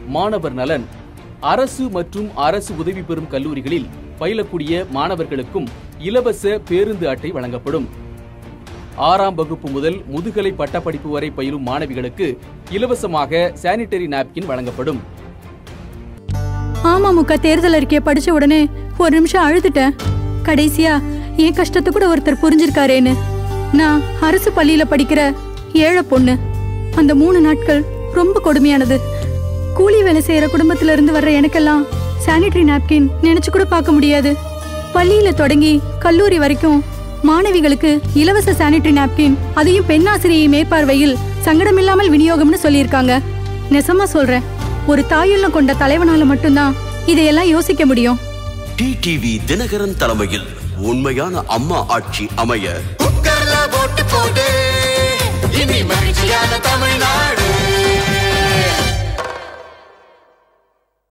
மாணவர் நலன் அரசு மற்றும் அரசு உதவி பெறும் கல்லூரிகளில் பயிலக்கூடிய மாணவர்களுக்கும் இலவச பேருந்து அட்டை வழங்கப்படும் ஆறாம் வகுப்பு முதல் முதுகலை பட்டப்படிப்பு வரை பயிலும் மாணவிகளுக்கு இலவசமாக சானிட்டரி நாப்கின் வழங்கப்படும் அமமுக தேர்தல் அறிக்கையை படிச்ச உடனே ஒரு நிமிஷம் அழுதுட்டேன் கடைசியா என் கஷ்டத்தை கூட ஒருத்தர் புரிஞ்சிருக்காரேன்னு நான் அரசு பள்ளியில படிக்கிற ஏழை பொண்ணு அந்த மூணு நாட்கள் ரொம்ப கொடுமையானது கூலி வேலை செய்யற குடும்பத்துல இருந்து வர்ற எனக்கெல்லாம் சானிட்டரி நாப்கின் நினைச்சு கூட பார்க்க முடியாது பள்ளியில தொடங்கி கல்லூரி வரைக்கும் மாணவிகளுக்கு இலவச சானிட்டரி நாப்கின் அதையும் பெண்ணாசிரியை மேற்பார்வையில் சங்கடமில்லாமல் விநியோகம்னு சொல்லியிருக்காங்க நெசமா சொல்றேன் ஒரு தாயுள்ளம் கொண்ட தலைவனால மட்டும்தான் இதையெல்லாம் யோசிக்க முடியும் டிடிவி தினகரன் தலைமையில் உண்மையான அம்மா ஆட்சி அமைய குக்கர்ல போட்டு போட்டு இனி மகிழ்ச்சியான தமிழ்நாடு